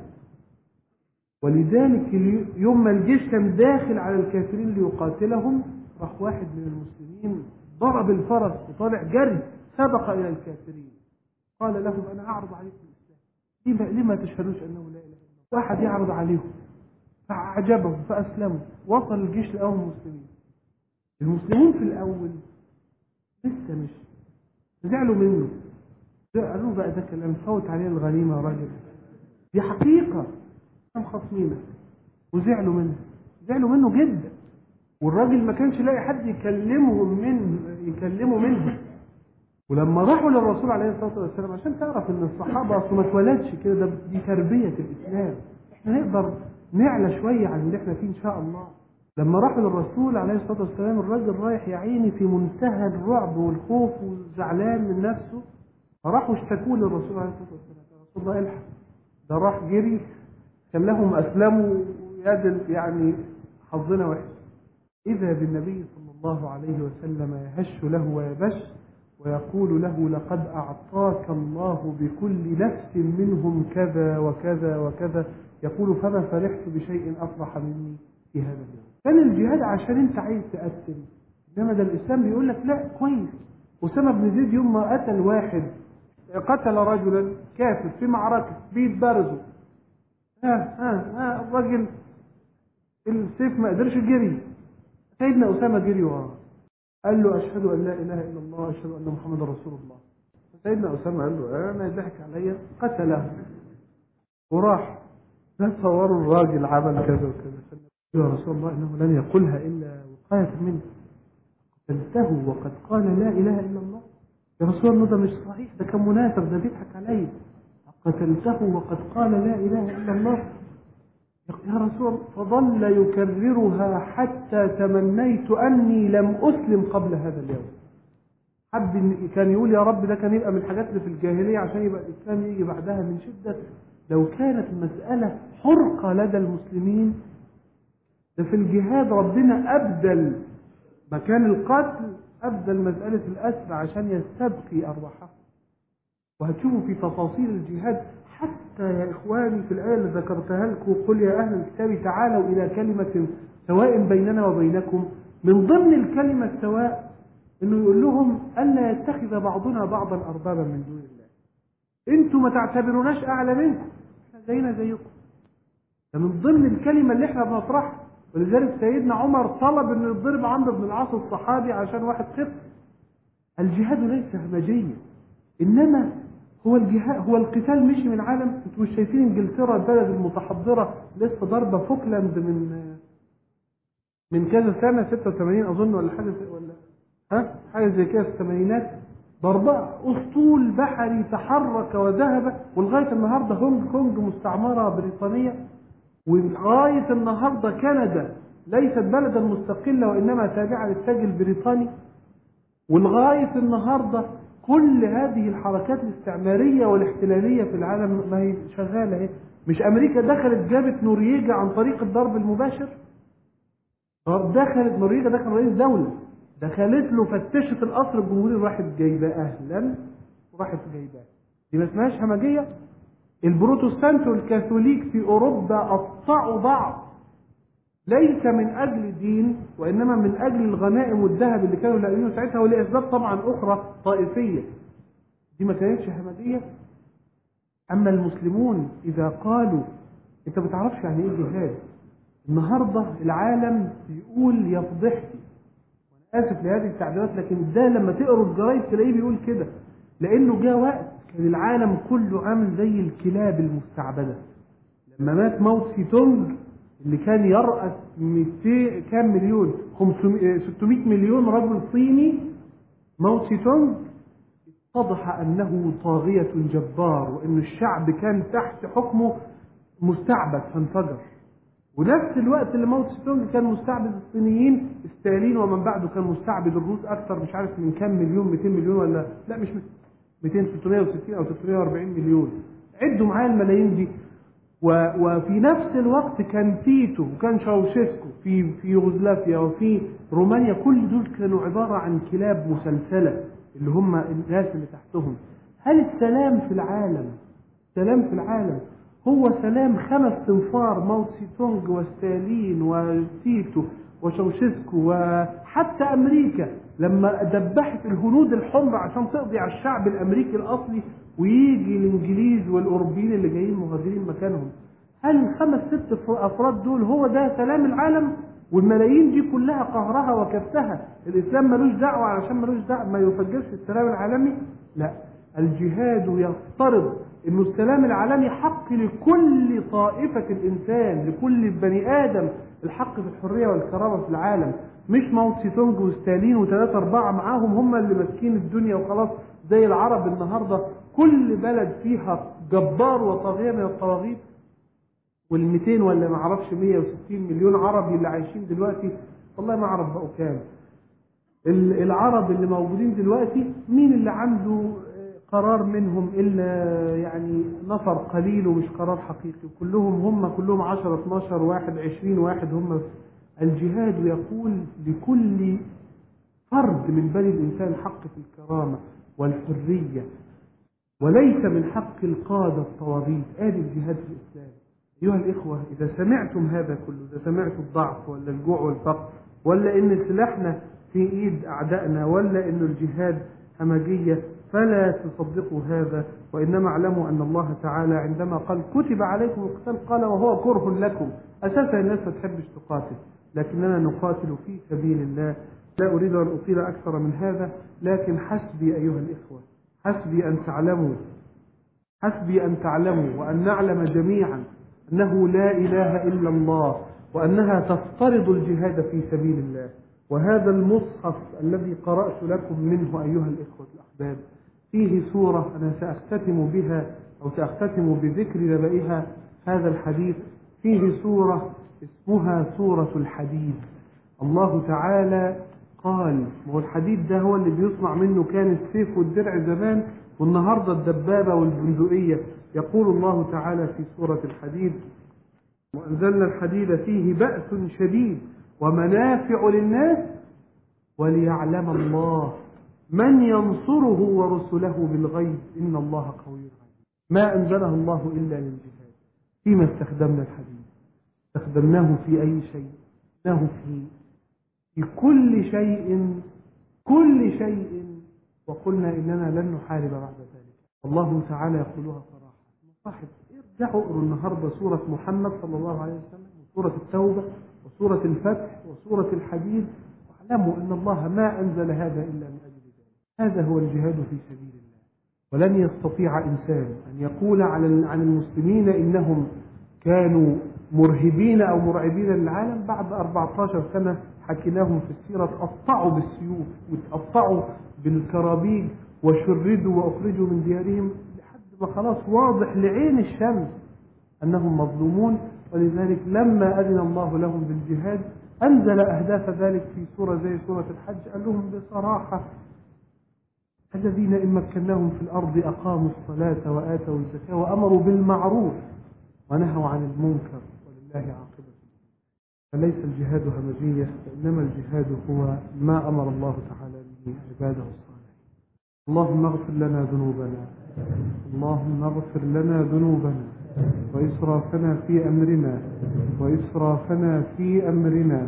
Speaker 2: ولذلك اليو- يوم ما الجيش كان داخل على الكافرين ليقاتلهم راح واحد من المسلمين ضرب الفرس وطالع جري سبق إلى الكافرين قال لهم أنا أعرض عليكم الإسلام لما, لما تشهدوش أنه لا إله إلا الله واحد يعرض عليهم فأعجبهم فأسلموا وصل الجيش لقاهم مسلمين المسلمين في الأول لسه مش زعلوا منه قالوا بقى ده كلام فوت عليه الغنيمة يا راجل دي حقيقة كانوا خاصمينه وزعلوا منه زعلوا منه جدا والراجل ما كانش لاقي حد يكلمهم من يكلمه منه ولما راحوا للرسول عليه الصلاه والسلام عشان تعرف ان الصحابه اصلا ما اتولدش كده ده دي تربيه الاسلام احنا نقدر نعلى شويه عن اللي احنا فيه ان شاء الله لما راحوا للرسول عليه الصلاه والسلام الراجل رايح يا عيني في منتهى الرعب والخوف وزعلان من نفسه فراحوا اشتكوا للرسول عليه الصلاه والسلام يا رسول الله الحق ده راح جري خلاهم اسلموا يد يعني حظنا وحش اذا بالنبي صلى الله عليه وسلم يهش له ويبش ويقول له لقد اعطاك الله بكل نفس منهم كذا وكذا وكذا يقول فما فرحت بشيء افرح مني في هذا اليوم كان الجهاد عشان انت عايز تقتل انما ده الاسلام بيقول لك لا كويس اسامه بن زيد يوم ما قتل واحد قتل رجلا كافر في معركه بيتبارزوا ها ها ها الراجل السيف ما قدرش يجري سيدنا اسامه جري وراه قال له اشهد ان لا اله الا الله واشهد ان محمدا رسول الله سيدنا اسامه قال له انا ضحك عليا قتله وراح تصوروا الراجل عمل كذا وكذا يا رسول الله انه لن يقولها الا وقايه منك قتلته وقد قال لا اله الا الله يا رسول الله ده مش صحيح ده كان منافق ده بيضحك عليا قتلته وقد قال لا اله الا الله يا رسول فظل يكررها حتى تمنيت اني لم اسلم قبل هذا اليوم حد إن- كان يقول يا رب ده كان يبقى من الحاجات اللي في الجاهلية عشان يبقى الإسلام يجي بعدها من شدة لو كانت المسألة حرقة لدى المسلمين ده في الجهاد ربنا أبدل مكان القتل أبدل مسألة الأسر عشان يستبقي أرواحهم وهتشوفوا في تفاصيل الجهاد حتى يا إخواني في الآية اللي ذكرتها لكم قل يا أهل الكتاب تعالوا إلى كلمة سواء بيننا وبينكم من ضمن الكلمة السواء إنه يقول لهم ألا يتخذ بعضنا بعضا أربابا من دون الله أنتوا ما تعتبروناش أعلى منكم احنا زينا زيكم ده من ضمن الكلمة اللي احنا بنطرحها ولذلك سيدنا عمر طلب انه يضرب عمرو بن العاص الصحابي عشان واحد خف الجهاد ليس همجيا انما هو الجهاد هو القتال مشي من عالم انتوا مش شايفين انجلترا البلد المتحضره لسه ضاربه فوكلاند من من كذا سنه 86 اظن ولا حاجه زي ولا ها حاجه زي كده في الثمانينات ضرباء اسطول بحري تحرك وذهب ولغايه النهارده هونج كونج مستعمره بريطانيه ولغايه النهارده كندا ليست بلدا مستقله وانما تابعه للتاج البريطاني ولغايه النهارده كل هذه الحركات الاستعماريه والاحتلاليه في العالم ما هي شغاله اهي مش امريكا دخلت جابت نوريجا عن طريق الضرب المباشر طب دخلت نوريجا ده كان رئيس دوله دخلت له فتشت القصر الجمهوري وراحت جايباه اهلا وراحت جايباه دي ما اسمهاش همجيه البروتستانت والكاثوليك في اوروبا قطعوا بعض ليس من اجل دين وانما من اجل الغنائم والذهب اللي كانوا لاقيينه ساعتها ولاسباب طبعا اخرى طائفيه دي ما كانتش همجيه اما المسلمون اذا قالوا انت ما بتعرفش يعني ايه جهاد النهارده العالم بيقول يا فضحتي وانا اسف لهذه التعبيرات لكن ده لما تقروا الجرايد تلاقيه بيقول كده لانه جاء وقت كان العالم كله عامل زي الكلاب المستعبده لما مات موت سي تونج اللي كان يرأس 200 كام مليون 500 600 مليون رجل صيني موت سي تونج اتضح انه طاغية جبار وان الشعب كان تحت حكمه مستعبد فانفجر ونفس الوقت اللي موت سي تونج كان مستعبد الصينيين ستالين ومن بعده كان مستعبد الروس اكثر مش عارف من كام مليون 200 مليون ولا لا مش 200 660 او 640 مليون عدوا معايا الملايين دي و- وفي نفس الوقت كان تيتو وكان شاوشيسكو في في يوغوسلافيا وفي رومانيا كل دول كانوا عباره عن كلاب مسلسله اللي هم الناس اللي تحتهم هل السلام في العالم السلام في العالم هو سلام خمس تنفار ماو تسي تونج وستالين وتيتو وشاوشيسكو وحتى امريكا لما دبحت الهنود الحمر عشان تقضي على الشعب الامريكي الاصلي ويجي الانجليز والاوروبيين اللي جايين مهاجرين مكانهم هل الخمس ست ف- افراد دول هو ده سلام العالم والملايين دي كلها قهرها وكبتها الاسلام ملوش دعوه علشان ملوش دعوه ما يفجرش السلام العالمي لا الجهاد يفترض انه السلام العالمي حق لكل طائفة الانسان لكل بني ادم الحق في الحرية والكرامة في العالم مش ماو تسي تونج وستالين وثلاثة اربعة معاهم هم اللي ماسكين الدنيا وخلاص زي العرب النهاردة كل بلد فيها جبار وطاغية من الطواغيت وال200 ولا ما اعرفش 160 مليون عربي اللي عايشين دلوقتي والله ما اعرف بقوا كام ال- العرب اللي موجودين دلوقتي مين اللي عنده آه، قرار منهم الا يعني نفر قليل ومش قرار حقيقي كلهم هم كلهم 10 12 واحد 20 واحد هم الجهاد يقول لكل فرد من بني الانسان حق في الكرامه والحريه وليس من حق القادة الطواغيت آدي الجهاد في الإسلام أيها الإخوة إذا سمعتم هذا كله إذا سمعتم الضعف ولا الجوع والفقر ولا إن سلاحنا في إيد أعدائنا ولا إن الجهاد همجية فلا تصدقوا هذا وإنما اعلموا أن الله تعالى عندما قال كتب عليكم القتال قال وهو كره لكم أساسا الناس ما تحبش تقاتل لكننا نقاتل في سبيل الله لا أريد أن أطيل أكثر من هذا لكن حسبي أيها الإخوة حسبي أن تعلموا حسبي أن تعلموا وأن نعلم جميعا أنه لا إله إلا الله وأنها تفترض الجهاد في سبيل الله وهذا المصحف الذي قرأت لكم منه أيها الإخوة الأحباب فيه سورة أنا سأختتم بها أو سأختتم بذكر نبئها هذا الحديث فيه سورة اسمها سورة الحديد الله تعالى مثقال ما هو الحديد ده هو اللي بيصنع منه كان السيف والدرع زمان والنهاردة الدبابة والبندقية يقول الله تعالى في سورة الحديد وأنزلنا الحديد فيه بأس شديد ومنافع للناس وليعلم الله من ينصره ورسله بالغيب إن الله قوي عزيز ما أنزله الله إلا للجهاد فيما استخدمنا الحديد استخدمناه في أي شيء استخدمناه في في كل شيء كل شيء وقلنا إننا لن نحارب بعد ذلك الله تعالى يقولها صراحة صاحب ارجعوا اقروا النهارده سورة محمد صلى الله عليه وسلم وسورة التوبة وسورة الفتح وسورة الحديد واعلموا أن الله ما أنزل هذا إلا من أجل ذلك هذا هو الجهاد في سبيل الله ولن يستطيع إنسان أن يقول عن عن المسلمين إنهم كانوا مرهبين أو مرعبين للعالم بعد 14 سنة حكيناهم في السيرة تقطعوا بالسيوف وتقطعوا بالكرابيج وشردوا وأخرجوا من ديارهم لحد ما خلاص واضح لعين الشمس أنهم مظلومون ولذلك لما أذن الله لهم بالجهاد أنزل أهداف ذلك في سورة زي سورة الحج قال لهم بصراحة الذين إن مكناهم في الأرض أقاموا الصلاة وآتوا الزكاة وأمروا بالمعروف ونهوا عن المنكر ولله عاقبة فليس الجهاد همجية وإنما الجهاد هو ما أمر الله تعالى به عباده الصالحين اللهم اغفر لنا ذنوبنا اللهم اغفر لنا ذنوبنا وإسرافنا في أمرنا وإسرافنا في أمرنا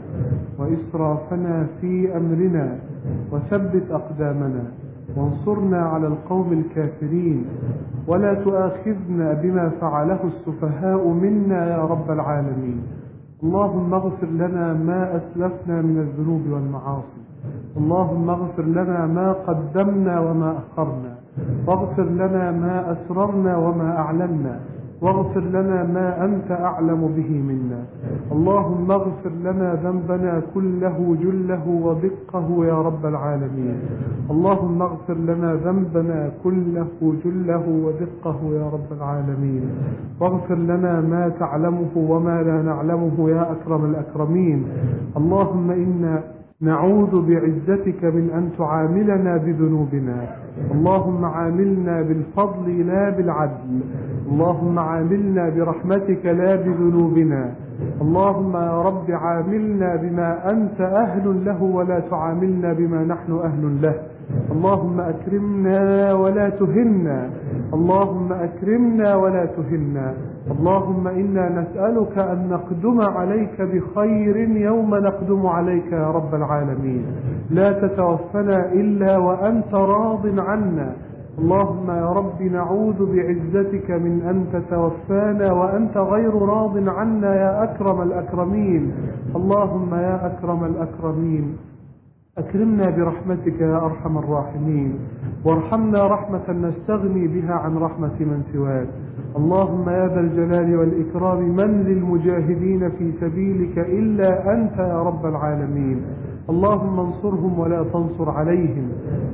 Speaker 2: وإسرافنا في أمرنا وثبت أقدامنا وانصرنا على القوم الكافرين ولا تؤاخذنا بما فعله السفهاء منا يا رب العالمين اللهم اغفر لنا ما أسلفنا من الذنوب والمعاصي اللهم اغفر لنا ما قدمنا وما أخرنا واغفر لنا ما أسررنا وما أعلنا واغفر لنا ما أنت أعلم به منا اللهم اغفر لنا ذنبنا كله جله ودقه يا رب العالمين اللهم اغفر لنا ذنبنا كله جله ودقه يا رب العالمين واغفر لنا ما تعلمه وما لا نعلمه يا أكرم الأكرمين اللهم إنا نعوذ بعزتك من أن تعاملنا بذنوبنا اللهم عاملنا بالفضل لا بالعدل اللهم عاملنا برحمتك لا بذنوبنا اللهم يا رب عاملنا بما أنت أهل له ولا تعاملنا بما نحن أهل له اللهم أكرمنا ولا تهنا اللهم أكرمنا ولا تهنا اللهم إنا نسألك أن نقدم عليك بخير يوم نقدم عليك يا رب العالمين لا تتوفنا إلا وأنت راض عنا اللهم يا رب نعوذ بعزتك من أن تتوفانا وأنت غير راض عنا يا أكرم الأكرمين اللهم يا أكرم الأكرمين أكرمنا برحمتك يا أرحم الراحمين وارحمنا رحمة نستغني بها عن رحمة من سواك اللهم يا ذا الجلال والإكرام من للمجاهدين في سبيلك إلا أنت يا رب العالمين اللهم انصرهم ولا تنصر عليهم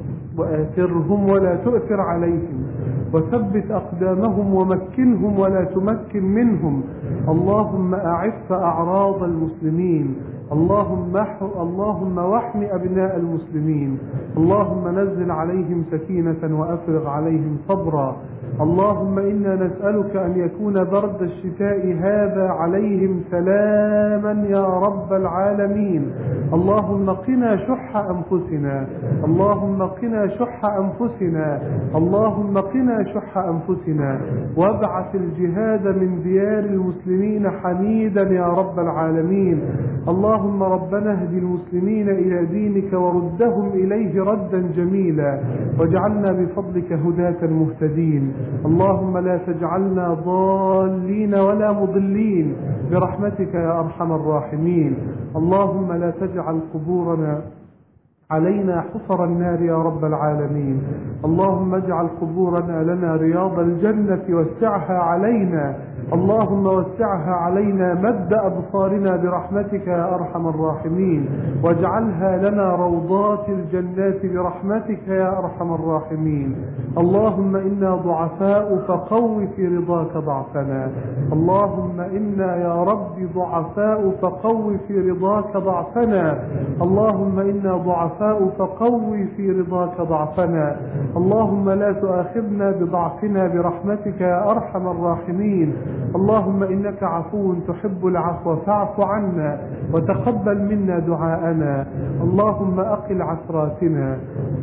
Speaker 2: وآثرهم ولا تؤثر عليهم وثبت أقدامهم ومكنهم ولا تمكن منهم اللهم أعف أعراض المسلمين اللهم اللهم واحم أبناء المسلمين اللهم نزل عليهم سكينة وأفرغ عليهم صبرا اللهم إنا نسألك أن يكون برد الشتاء هذا عليهم سلاما يا رب العالمين اللهم قنا شح أنفسنا اللهم قنا شح أنفسنا اللهم قنا شح أنفسنا وابعث الجهاد من ديار المسلمين حميدا يا رب العالمين اللهم ربنا اهد المسلمين إلى دينك وردهم إليه ردا جميلا واجعلنا بفضلك هداة مهتدين اللهم لا تجعلنا ضالين ولا مضلين برحمتك يا أرحم الراحمين اللهم لا تجعل قبورنا علينا حفر النار يا رب العالمين اللهم اجعل قبورنا لنا رياض الجنة وسعها علينا اللهم وسعها علينا مد أبصارنا برحمتك يا أرحم الراحمين واجعلها لنا روضات الجنات برحمتك يا أرحم الراحمين اللهم إنا ضعفاء فقو في رضاك ضعفنا اللهم إنا يا رب ضعفاء فقو في رضاك ضعفنا اللهم إنا ضعفاء فقو في رضاك ضعفنا اللهم لا تؤاخذنا بضعفنا برحمتك يا أرحم الراحمين اللهم إنك عفو تحب العفو فاعف عنا وتقبل منا دعاءنا اللهم أقل عثراتنا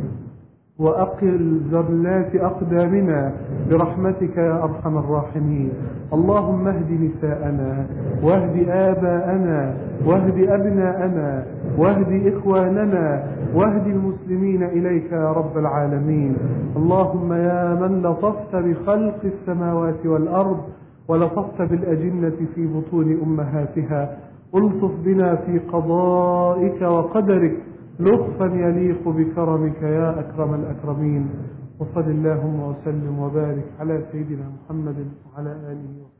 Speaker 2: وأقل زلات أقدامنا برحمتك يا أرحم الراحمين اللهم اهد نساءنا واهد آباءنا واهد أبناءنا واهد إخواننا واهد المسلمين إليك يا رب العالمين اللهم يا من لطفت بخلق السماوات والأرض ولطفت بالأجنة في بطون أمهاتها الطف بنا في قضائك وقدرك لطفا يليق بكرمك يا أكرم الأكرمين وصل اللهم وسلم وبارك على سيدنا محمد وعلى آله وصحبه